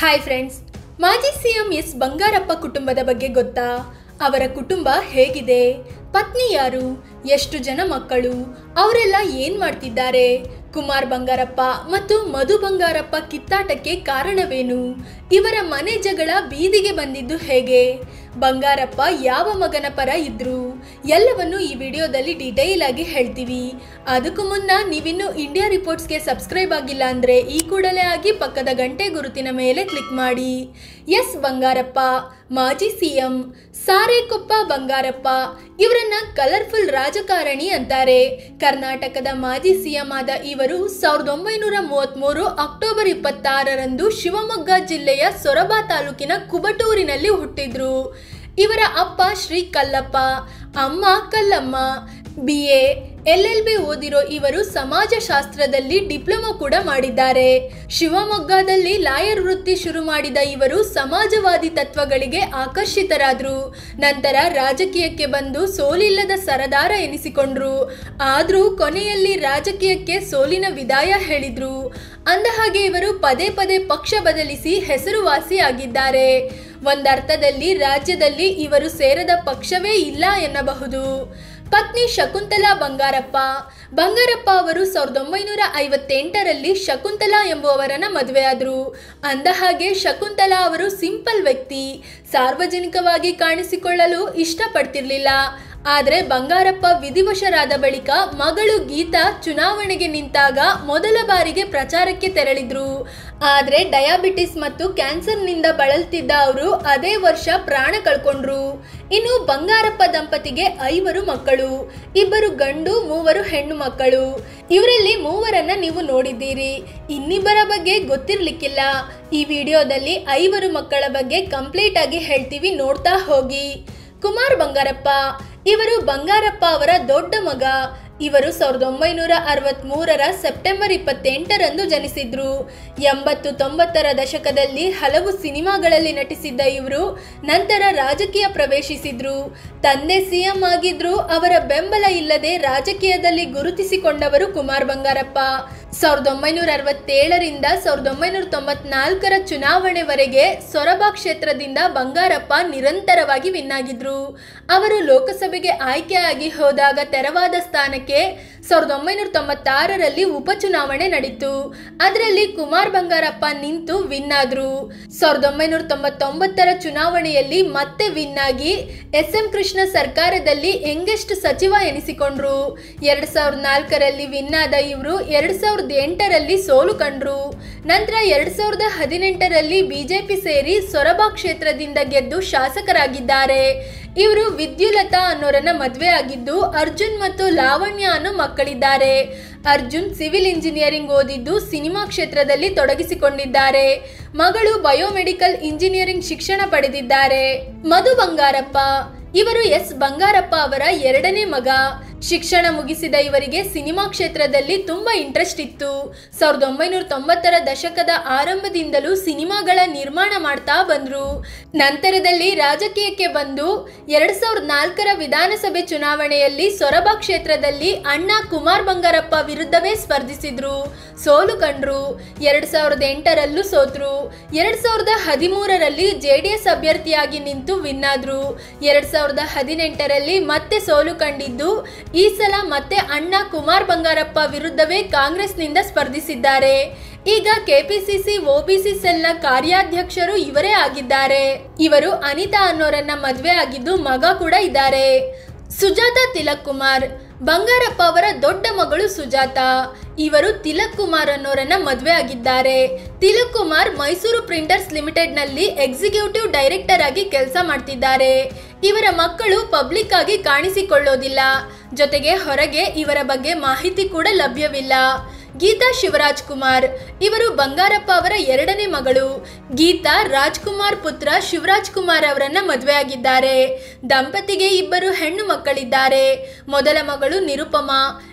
hi friends ಮಾಜಿ CM S Bangarappa ಕುಟುಂಬದ ಬಗ್ಗೆ ಗೊತ್ತಾ ಅವರ ಕುಟುಂಬ ಹೇಗಿದೆ ಪತ್ನಿ ಯಾರು ಎಷ್ಟು ಜನ ಮಕ್ಕಳು ಅವರೆಲ್ಲ ಏನ್ ಮಾಡ್ತಿದ್ದಾರೆ ಕುಮಾರ್ ಬಂಗಾರಪ್ಪ ಮತ್ತು ಮಧು ಬಂಗಾರಪ್ಪ ಕಿತ್ತಾಟಕ್ಕೆ ಕಾರಣವೇನು ಇವರ ಮನೆ ಜಗಳ ಬೀದಿಗೆ ಬಂದಿದ್ದು ಹೇಗೆ ಬಂಗಾರಪ್ಪ ಯಾವ ಮಗನ ಪರ ಇದ್ರು ಎಲ್ಲವನ್ನು ಈ ವಿಡಿಯೋದಲ್ಲಿ ಡಿಟೇಲ್ ಆಗಿ ಹೇಳ್ತೀವಿ ಅದಕ್ಕೂ ಮುನ್ನ ನೀವಿನ್ನು ಇಂಡಿಯಾ ರಿಪೋರ್ಟ್ಸ್ಗೆ ಸಬ್ಸ್ಕ್ರೈಬ್ ಆಗಿಲ್ಲ ಅಂದ್ರೆ ಈ ಕೂಡಲೇ ಆಗಿ ಪಕ್ಕದ ಗಂಟೆ ಗುರುತಿನ ಮೇಲೆ ಕ್ಲಿಕ್ ಮಾಡಿ ಎಸ್ ಬಂಗಾರಪ್ಪ ಮಾಜಿ ಸಿಎಂ ಸಾರೇಕೊಪ್ಪ ಬಂಗಾರಪ್ಪ ಇವರನ್ನ ಕಲರ್ಫುಲ್ ರಾಜಕಾರಣಿ ಅಂತಾರೆ ಕರ್ನಾಟಕದ ಮಾಜಿ ಸಿಎಂ ಆದ ಇವರು ಸಾವಿರದ ಒಂಬೈನೂರ ಮೂವತ್ಮೂರು ಅಕ್ಟೋಬರ್ ಇಪ್ಪತ್ತಾರರಂದು ಶಿವಮೊಗ್ಗ ಜಿಲ್ಲೆಯ ಸೊರಬ ತಾಲೂಕಿನ ಕುಬಟೂರಿನಲ್ಲಿ ಹುಟ್ಟಿದ್ರು ಇವರ ಅಪ್ಪ ಶ್ರೀ ಕಲ್ಲಪ್ಪ ಅಮ್ಮ Kallamma B A L L B ಓದಿರೋ ಇವರು ಸಮಾಜಶಾಸ್ತ್ರದಲ್ಲಿ ಡಿಪ್ಲೊಮಾ ಕೂಡ ಮಾಡಿದ್ದಾರೆ ಶಿವಮೊಗ್ಗದಲ್ಲಿ ಲಾಯರ್ ವೃತ್ತಿ ಶುರು ಮಾಡಿದ ಇವರು ಸಮಾಜವಾದಿ ತತ್ವಗಳಿಗೆ ಆಕರ್ಷಿತರಾದ್ರು ನಂತರ ರಾಜಕೀಯಕ್ಕೆ ಬಂದು ಸೋಲಿಲ್ಲದ ಸರದಾರ ಎನಿಸಿಕೊಂಡ್ರು ಆದ್ರೂ ಕೊನೆಯಲ್ಲಿ ರಾಜಕೀಯಕ್ಕೆ ಸೋಲಿನ ವಿದಾಯ ಹೇಳಿದ್ರು ಅಂದಹಾಗೆ ಇವರು ಪದೇ ಪದೇ ಪಕ್ಷ ಬದಲಿಸಿ ಹೆಸರುವಾಸಿ ಆಗಿದ್ದಾರೆ ಒಂದರ್ಥದಲ್ಲಿ ರಾಜ್ಯದಲ್ಲಿ ಇವರು ಸೇರದ ಪಕ್ಷವೇ ಇಲ್ಲ ಎನ್ನಬಹುದು ಪತ್ನಿ ಶಕುಂತಲಾ ಬಂಗಾರಪ್ಪ ಬಂಗಾರಪ್ಪ ಅವರು ಸಾವಿರದ ಒಂಬೈನೂರ ಐವತ್ತೆಂಟರಲ್ಲಿ ಶಕುಂತಲಾ ಎಂಬುವವರನ್ನ ಮದುವೆಯಾದರು ಅಂದಹಾಗೆ ಶಕುಂತಲಾ ಅವರು ಸಿಂಪಲ್ ವ್ಯಕ್ತಿ ಸಾರ್ವಜನಿಕವಾಗಿ ಕಾಣಿಸಿಕೊಳ್ಳಲು ಇಷ್ಟಪಡ್ತಿರ್ಲಿಲ್ಲ ಆದರೆ ಬಂಗಾರಪ್ಪ ವಿಧಿವಶರಾದ ಬಳಿಕ ಮಗಳು ಗೀತಾ ಚುನಾವಣೆಗೆ ನಿಂತಾಗ ಮೊದಲ ಬಾರಿಗೆ ಪ್ರಚಾರಕ್ಕೆ ತೆರಳಿದ್ರು ಆದರೆ ಡಯಾಬಿಟಿಸ್ ಮತ್ತು ಕ್ಯಾನ್ಸರ್ನಿಂದ ಬಳಲ್ತಿದ್ದ ಅವರು ಅದೇ ವರ್ಷ ಪ್ರಾಣ ಕಳ್ಕೊಂಡ್ರು ಇನ್ನು ಬಂಗಾರಪ್ಪ ದಂಪತಿಗೆ ಐವರು ಮಕ್ಕಳು ಇಬ್ಬರು ಗಂಡು ಮೂವರು ಹೆಣ್ಣು ಮಕ್ಕಳು ಇವರಲ್ಲಿ ಮೂವರನ್ನ ನೀವು ನೋಡಿದ್ದೀರಿ ಇನ್ನಿಬ್ಬರ ಬಗ್ಗೆ ಗೊತ್ತಿರ್ಲಿಕ್ಕಿಲ್ಲ ಈ ವಿಡಿಯೋದಲ್ಲಿ ಐವರು ಮಕ್ಕಳ ಬಗ್ಗೆ ಕಂಪ್ಲೀಟ್ ಆಗಿ ಹೇಳ್ತೀವಿ ನೋಡ್ತಾ ಹೋಗಿ ಕುಮಾರ್ ಬಂಗಾರಪ್ಪ ಇವರು ಬಂಗಾರಪ್ಪ ಅವರ ದೊಡ್ಡ ಮಗ ಇವರು ಸಾವಿರದ ಒಂಬೈನೂರ ಅರವತ್ತ್ಮೂರರ ಸೆಪ್ಟೆಂಬರ್ ಇಪ್ಪತ್ತೆಂಟರಂದು ಜನಿಸಿದ್ರು ಎಂಬತ್ತು ತೊಂಬತ್ತರ ದಶಕದಲ್ಲಿ ಹಲವು ಸಿನಿಮಾಗಳಲ್ಲಿ ನಟಿಸಿದ್ದ ಇವರು ನಂತರ ರಾಜಕೀಯ ಪ್ರವೇಶಿಸಿದ್ರು ತಂದೆ ಸಿಎಂ ಆಗಿದ್ರು ಅವರ ಬೆಂಬಲ ಇಲ್ಲದೆ ರಾಜಕೀಯದಲ್ಲಿ ಗುರುತಿಸಿಕೊಂಡವರು ಕುಮಾರ್ ಬಂಗಾರಪ್ಪ ಸಾವಿರದ ಒಂಬೈನೂರ ಅರವತ್ತೇಳರಿಂದ ಸಾವಿರದ ಒಂಬೈನೂರ ತೊಂಬತ್ನಾಲ್ಕರ ಚುನಾವಣೆವರೆಗೆ ಸೊರಬ ಕ್ಷೇತ್ರದಿಂದ ಬಂಗಾರಪ್ಪ ನಿರಂತರವಾಗಿ ವಿನ್ ಆಗಿದ್ರು ಅವರು ಲೋಕಸಭೆಗೆ ಆಯ್ಕೆಯಾಗಿ ಹೋದಾಗ ತೆರವಾದ ಸ್ಥಾನಕ್ಕೆ ಸಾವಿರದ ಒಂಬೈನೂರ ತೊಂಬತ್ತಾರರಲ್ಲಿ ಉಪಚುನಾವಣೆ ನಡೀತು ಅದರಲ್ಲಿ ಕುಮಾರ್ ಬಂಗಾರಪ್ಪ ನಿಂತು ವಿನ್ ಆದ್ರು ಸಾವಿರದ ಒಂಬೈನೂರ ತೊಂಬತ್ತೊಂಬತ್ತರ ಚುನಾವಣೆಯಲ್ಲಿ ಮತ್ತೆ ವಿನ್ ಆಗಿ ಎಸ್ ಎಂ ಕೃಷ್ಣ ಸರ್ಕಾರದಲ್ಲಿ ಯಂಗೆಸ್ಟ್ ಸಚಿವ ಎನಿಸಿಕೊಂಡ್ರು ಎರಡ್ ಸಾವಿರದ ನಾಲ್ಕರಲ್ಲಿ ವಿನ್ ಆದ ಇವರು ಎರಡ್ ಸಾವಿರದ ಎಂಟರಲ್ಲಿ ಸೋಲು ಕಂಡ್ರು ನಂತರ ಎರಡ್ ಸಾವಿರದ ಹದಿನೆಂಟರಲ್ಲಿ ಬಿಜೆಪಿ ಸೇರಿ ಸೊರಬ ಕ್ಷೇತ್ರದಿಂದ ಗೆದ್ದು ಶಾಸಕರಾಗಿದ್ದಾರೆ ಇವರು ವಿದ್ಯುಲತಾ ಅನ್ನೋರನ್ನ ಮದುವೆ ಆಗಿದ್ದು ಅರ್ಜುನ್ ಮತ್ತು ಲಾವಣ್ಯ ಅನ್ನೋ ಮಕ್ಕಳಿದ್ದಾರೆ ಅರ್ಜುನ್ ಸಿವಿಲ್ ಇಂಜಿನಿಯರಿಂಗ್ ಓದಿದ್ದು ಸಿನಿಮಾ ಕ್ಷೇತ್ರದಲ್ಲಿ ತೊಡಗಿಸಿಕೊಂಡಿದ್ದಾರೆ ಮಗಳು ಬಯೋಮೆಡಿಕಲ್ ಇಂಜಿನಿಯರಿಂಗ್ ಶಿಕ್ಷಣ ಪಡೆದಿದ್ದಾರೆ ಮಧು ಬಂಗಾರಪ್ಪ ಇವರು ಎಸ್ ಬಂಗಾರಪ್ಪ ಅವರ ಎರಡನೇ ಮಗ ಶಿಕ್ಷಣ ಮುಗಿಸಿದ ಇವರಿಗೆ ಸಿನಿಮಾ ಕ್ಷೇತ್ರದಲ್ಲಿ ತುಂಬಾ ಇಂಟ್ರೆಸ್ಟ್ ಇತ್ತು ಸಾವಿರದ ಒಂಬೈನೂರ ತೊಂಬತ್ತರ ದಶಕದ ಆರಂಭದಿಂದಲೂ ಸಿನಿಮಾಗಳ ನಿರ್ಮಾಣ ಮಾಡ್ತಾ ಬಂದ್ರು ನಂತರದಲ್ಲಿ ರಾಜಕೀಯಕ್ಕೆ ಬಂದು ಎರಡ್ ಸಾವಿರದ ನಾಲ್ಕರ ವಿಧಾನಸಭೆ ಚುನಾವಣೆಯಲ್ಲಿ ಸೊರಬ ಕ್ಷೇತ್ರದಲ್ಲಿ ಅಣ್ಣ ಕುಮಾರ್ ಬಂಗಾರಪ್ಪ ವಿರುದ್ಧವೇ ಸ್ಪರ್ಧಿಸಿದ್ರು ಸೋಲು ಕಂಡ್ರು ಎರಡ್ ಸಾವಿರದ ಎಂಟರಲ್ಲೂ ಸೋತ್ರು ಎರಡ್ ಸಾವಿರದ ಹದಿಮೂರರಲ್ಲಿ ಜೆಡಿಎಸ್ ಅಭ್ಯರ್ಥಿಯಾಗಿ ನಿಂತು ವಿನ್ ಆದ್ರು ಎರಡ್ ಸಾವಿರದ ಹದಿನೆಂಟರಲ್ಲಿ ಮತ್ತೆ ಸೋಲು ಕಂಡಿದ್ದು ಈ ಸಲ ಮತ್ತೆ ಅಣ್ಣ ಕುಮಾರ್ ಬಂಗಾರಪ್ಪ ವಿರುದ್ಧವೇ ಕಾಂಗ್ರೆಸ್ನಿಂದ ಸ್ಪರ್ಧಿಸಿದ್ದಾರೆ ಈಗ ಕೆಪಿಸಿಸಿ ಒಬಿಸಿ ಸೆಲ್ನ ಕಾರ್ಯಾಧ್ಯಕ್ಷರು ಇವರೇ ಆಗಿದ್ದಾರೆ ಇವರು ಅನಿತಾ ಅನ್ನೋರನ್ನ ಮದುವೆ ಆಗಿದ್ದು ಮಗ ಕೂಡ ಇದ್ದಾರೆ ಸುಜಾತ ತಿಲಕ್ ಕುಮಾರ್ ಬಂಗಾರಪ್ಪ ಅವರ ದೊಡ್ಡ ಮಗಳು ಸುಜಾತ ಇವರು ತಿಲಕ್ ಕುಮಾರ್ ಅನ್ನೋರನ್ನ ಮದುವೆ ಆಗಿದ್ದಾರೆ ತಿಲಕ್ ಕುಮಾರ್ ಮೈಸೂರು ಪ್ರಿಂಟರ್ಸ್ ಲಿಮಿಟೆಡ್ ನಲ್ಲಿ ಎಕ್ಸಿಕ್ಯೂಟಿವ್ ಡೈರೆಕ್ಟರ್ ಆಗಿ ಕೆಲಸ ಮಾಡ್ತಿದ್ದಾರೆ ಇವರ ಮಕ್ಕಳು ಪಬ್ಲಿಕ್ ಆಗಿ ಕಾಣಿಸಿಕೊಳ್ಳೋದಿಲ್ಲ ಜೊತೆಗೆ ಹೊರಗೆ ಇವರ ಬಗ್ಗೆ ಮಾಹಿತಿ ಕೂಡ ಲಭ್ಯವಿಲ್ಲ ಗೀತಾ ಶಿವರಾಜ್ ಕುಮಾರ್ ಇವರು ಬಂಗಾರಪ್ಪ ಅವರ ಎರಡನೇ ಮಗಳು ಗೀತಾ ರಾಜ್ಕುಮಾರ್ ಪುತ್ರ ಶಿವರಾಜ್ ಕುಮಾರ್ ಅವರನ್ನ ಮದುವೆಯಾಗಿದ್ದಾರೆ ದಂಪತಿಗೆ ಇಬ್ಬರು ಹೆಣ್ಣು ಮಕ್ಕಳಿದ್ದಾರೆ ಮೊದಲ ಮಗಳು ನಿರುಪಮಾ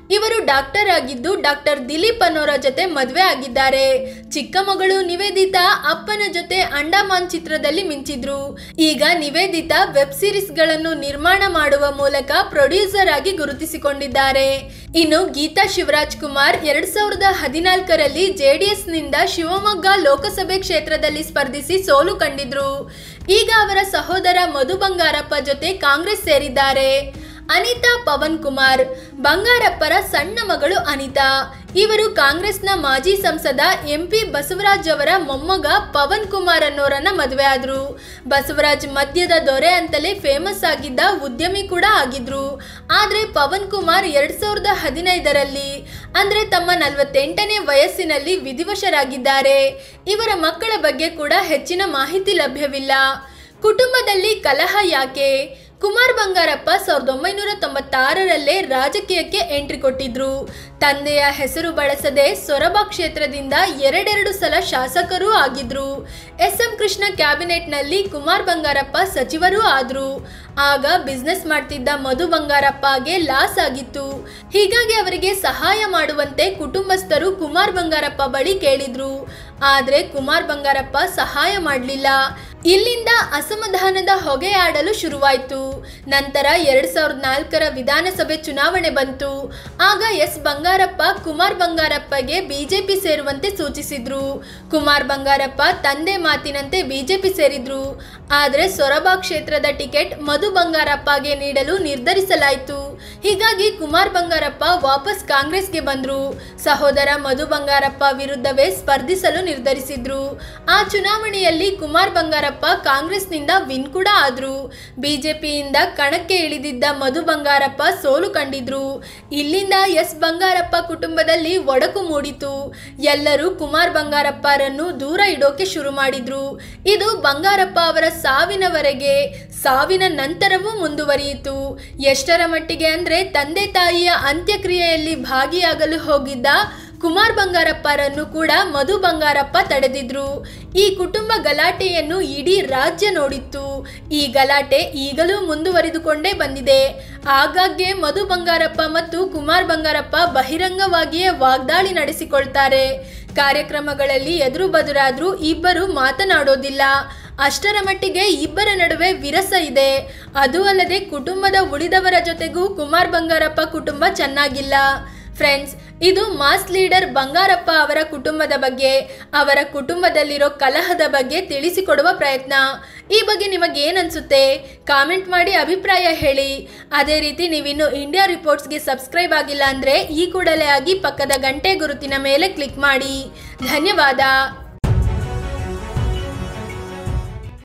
ಇವರು ಡಾಕ್ಟರ್ ಆಗಿದ್ದು ಡಾಕ್ಟರ್ ದಿಲೀಪ್ ಅನ್ನೋರ ಜೊತೆ ಮದುವೆ ಆಗಿದ್ದಾರೆ ಚಿಕ್ಕ ಮಗಳು ನಿವೇದಿತಾ ಅಪ್ಪನ ಜೊತೆ ಅಂಡಮಾನ್ ಚಿತ್ರದಲ್ಲಿ ಮಿಂಚಿದ್ರು ಈಗ ನಿವೇದಿತಾ ವೆಬ್ ಸಿರೀಸ್ ಗಳನ್ನು ನಿರ್ಮಾಣ ಮಾಡುವ ಮೂಲಕ ಪ್ರೊಡ್ಯೂಸರ್ ಆಗಿ ಗುರುತಿಸಿಕೊಂಡಿದ್ದಾರೆ ಇನ್ನು ಗೀತಾ ಶಿವರಾಜ್ ಕುಮಾರ್ ಎರಡ್ ಸಾವಿರದ ಹದಿನಾಲ್ಕರಲ್ಲಿ ಜೆಡಿಎಸ್ ನಿಂದ ಶಿವಮೊಗ್ಗ ಲೋಕಸಭೆ ಕ್ಷೇತ್ರದಲ್ಲಿ ಸ್ಪರ್ಧಿಸಿ ಸೋಲು ಕಂಡಿದ್ರು ಈಗ ಅವರ ಸಹೋದರ ಮಧು ಬಂಗಾರಪ್ಪ ಜೊತೆ ಕಾಂಗ್ರೆಸ್ ಸೇರಿದ್ದಾರೆ ಅನಿತಾ ಪವನ್ ಕುಮಾರ್ ಬಂಗಾರಪ್ಪರ ಸಣ್ಣ ಮಗಳು ಅನಿತಾ ಇವರು ಕಾಂಗ್ರೆಸ್ನ ಮಾಜಿ ಸಂಸದ ಎಂಪಿ ಬಸವರಾಜ್ ಅವರ ಮೊಮ್ಮಗ ಪವನ್ ಕುಮಾರ್ ಅನ್ನೋರನ್ನ ಮದುವೆ ಆದ್ರು ಬಸವರಾಜ್ ಮದ್ಯದ ದೊರೆ ಅಂತಲೇ ಫೇಮಸ್ ಆಗಿದ್ದ ಉದ್ಯಮಿ ಕೂಡ ಆಗಿದ್ರು ಆದ್ರೆ ಪವನ್ ಕುಮಾರ್ ಎರಡ್ ಸಾವಿರದ ಹದಿನೈದರಲ್ಲಿ ಅಂದ್ರೆ ತಮ್ಮ ನಲವತ್ತೆಂಟನೇ ವಯಸ್ಸಿನಲ್ಲಿ ವಿಧಿವಶರಾಗಿದ್ದಾರೆ ಇವರ ಮಕ್ಕಳ ಬಗ್ಗೆ ಕೂಡ ಹೆಚ್ಚಿನ ಮಾಹಿತಿ ಲಭ್ಯವಿಲ್ಲ ಕುಟುಂಬದಲ್ಲಿ ಕಲಹ ಯಾಕೆ ಕುಮಾರ್ ಬಂಗಾರಪ್ಪ ಸಾವಿರದ ಒಂಬೈನೂರ ತೊಂಬತ್ತಾರರಲ್ಲೇ ರಾಜಕೀಯಕ್ಕೆ ಎಂಟ್ರಿ ಕೊಟ್ಟಿದ್ರು ತಂದೆಯ ಹೆಸರು ಬಳಸದೆ ಸೊರಬ ಕ್ಷೇತ್ರದಿಂದ ಎರಡೆರಡು ಸಲ ಶಾಸಕರೂ ಆಗಿದ್ರು ಎಸ್ ಎಂ ಕೃಷ್ಣ ಕ್ಯಾಬಿನೆಟ್ನಲ್ಲಿ ಕುಮಾರ್ ಬಂಗಾರಪ್ಪ ಸಚಿವರೂ ಆದ್ರು ಆಗ ಬಿಸ್ನೆಸ್ ಮಾಡ್ತಿದ್ದ ಮಧು ಬಂಗಾರಪ್ಪಗೆ ಲಾಸ್ ಆಗಿತ್ತು ಹೀಗಾಗಿ ಅವರಿಗೆ ಸಹಾಯ ಮಾಡುವಂತೆ ಕುಟುಂಬಸ್ಥರು ಕುಮಾರ್ ಬಂಗಾರಪ್ಪ ಬಳಿ ಕೇಳಿದ್ರು ಆದ್ರೆ ಕುಮಾರ್ ಬಂಗಾರಪ್ಪ ಸಹಾಯ ಮಾಡಲಿಲ್ಲ ಇಲ್ಲಿಂದ ಅಸಮಾಧಾನದ ಹೊಗೆ ಆಡಲು ಶುರುವಾಯಿತು ನಂತರ ಎರಡ್ ಸಾವಿರದ ನಾಲ್ಕರ ವಿಧಾನಸಭೆ ಚುನಾವಣೆ ಬಂತು ಆಗ ಎಸ್ ಬಂಗಾರಪ್ಪ ಕುಮಾರ್ ಬಂಗಾರಪ್ಪಗೆ ಬಿಜೆಪಿ ಸೇರುವಂತೆ ಸೂಚಿಸಿದ್ರು ಕುಮಾರ್ ಬಂಗಾರಪ್ಪ ತಂದೆ ಮಾತಿನಂತೆ ಬಿಜೆಪಿ ಸೇರಿದ್ರು ಆದ್ರೆ ಸೊರಬ ಕ್ಷೇತ್ರದ ಟಿಕೆಟ್ ಮಧು ಬಂಗಾರಪ್ಪಗೆ ನೀಡಲು ನಿರ್ಧರಿಸಲಾಯಿತು ಹೀಗಾಗಿ ಕುಮಾರ್ ಬಂಗಾರಪ್ಪ ವಾಪಸ್ ಕಾಂಗ್ರೆಸ್ಗೆ ಬಂದ್ರು ಸಹೋದರ ಮಧು ಬಂಗಾರಪ್ಪ ವಿರುದ್ಧವೇ ಸ್ಪರ್ಧಿಸಲು ನಿರ್ಧರಿಸಿದ್ರು ಆ ಚುನಾವಣೆಯಲ್ಲಿ ಕುಮಾರ್ ಬಂಗಾರಪ್ಪ ಕಾಂಗ್ರೆಸ್ನಿಂದ ವಿನ್ ಕೂಡ ಆದ್ರು ಬಿಜೆಪಿಯಿಂದ ಕಣಕ್ಕೆ ಇಳಿದಿದ್ದ ಮಧು ಬಂಗಾರಪ್ಪ ಸೋಲು ಕಂಡಿದ್ರು ಇಲ್ಲಿಂದ ಎಸ್ ಬಂಗಾರಪ್ಪ ಕುಟುಂಬದಲ್ಲಿ ಒಡಕು ಮೂಡಿತು ಎಲ್ಲರೂ ಕುಮಾರ್ ಬಂಗಾರಪ್ಪರನ್ನು ದೂರ ಇಡೋಕೆ ಶುರು ಮಾಡಿದ್ರು ಇದು ಬಂಗಾರಪ್ಪ ಅವರ ಸಾವಿನವರೆಗೆ ಸಾವಿನ ನಂತರವೂ ಮುಂದುವರಿಯಿತು ಎಷ್ಟರ ಮಟ್ಟಿಗೆ ಅಂದ್ರೆ ತಂದೆ ತಾಯಿಯ ಅಂತ್ಯಕ್ರಿಯೆಯಲ್ಲಿ ಭಾಗಿಯಾಗಲು ಹೋಗಿದ್ದ ಕುಮಾರ್ ಬಂಗಾರಪ್ಪರನ್ನು ಕೂಡ ಮಧು ಬಂಗಾರಪ್ಪ ತಡೆದಿದ್ರು ಈ ಕುಟುಂಬ ಗಲಾಟೆಯನ್ನು ಇಡೀ ರಾಜ್ಯ ನೋಡಿತ್ತು ಈ ಗಲಾಟೆ ಈಗಲೂ ಮುಂದುವರಿದುಕೊಂಡೇ ಬಂದಿದೆ ಆಗಾಗ್ಗೆ ಮಧು ಬಂಗಾರಪ್ಪ ಮತ್ತು ಕುಮಾರ್ ಬಂಗಾರಪ್ಪ ಬಹಿರಂಗವಾಗಿಯೇ ವಾಗ್ದಾಳಿ ನಡೆಸಿಕೊಳ್ತಾರೆ ಕಾರ್ಯಕ್ರಮಗಳಲ್ಲಿ ಎದುರು ಬದುರಾದ್ರೂ ಇಬ್ಬರು ಮಾತನಾಡೋದಿಲ್ಲ ಅಷ್ಟರ ಮಟ್ಟಿಗೆ ಇಬ್ಬರ ನಡುವೆ ವಿರಸ ಇದೆ ಅದು ಅಲ್ಲದೆ ಕುಟುಂಬದ ಉಳಿದವರ ಜೊತೆಗೂ ಕುಮಾರ್ ಬಂಗಾರಪ್ಪ ಕುಟುಂಬ ಚೆನ್ನಾಗಿಲ್ಲ ಫ್ರೆಂಡ್ಸ್ ಇದು ಮಾಸ್ ಲೀಡರ್ ಬಂಗಾರಪ್ಪ ಅವರ ಕುಟುಂಬದ ಬಗ್ಗೆ ಅವರ ಕುಟುಂಬದಲ್ಲಿರೋ ಕಲಹದ ಬಗ್ಗೆ ತಿಳಿಸಿಕೊಡುವ ಪ್ರಯತ್ನ ಈ ಬಗ್ಗೆ ನಿಮಗೆ ಏನನ್ಸುತ್ತೆ ಕಾಮೆಂಟ್ ಮಾಡಿ ಅಭಿಪ್ರಾಯ ಹೇಳಿ ಅದೇ ರೀತಿ ನೀವಿನ್ನು ಇಂಡಿಯಾ ರಿಪೋರ್ಟ್ಸ್ಗೆ ಸಬ್ಸ್ಕ್ರೈಬ್ ಆಗಿಲ್ಲ ಅಂದರೆ ಈ ಕೂಡಲೇ ಆಗಿ ಪಕ್ಕದ ಗಂಟೆ ಗುರುತಿನ ಮೇಲೆ ಕ್ಲಿಕ್ ಮಾಡಿ ಧನ್ಯವಾದ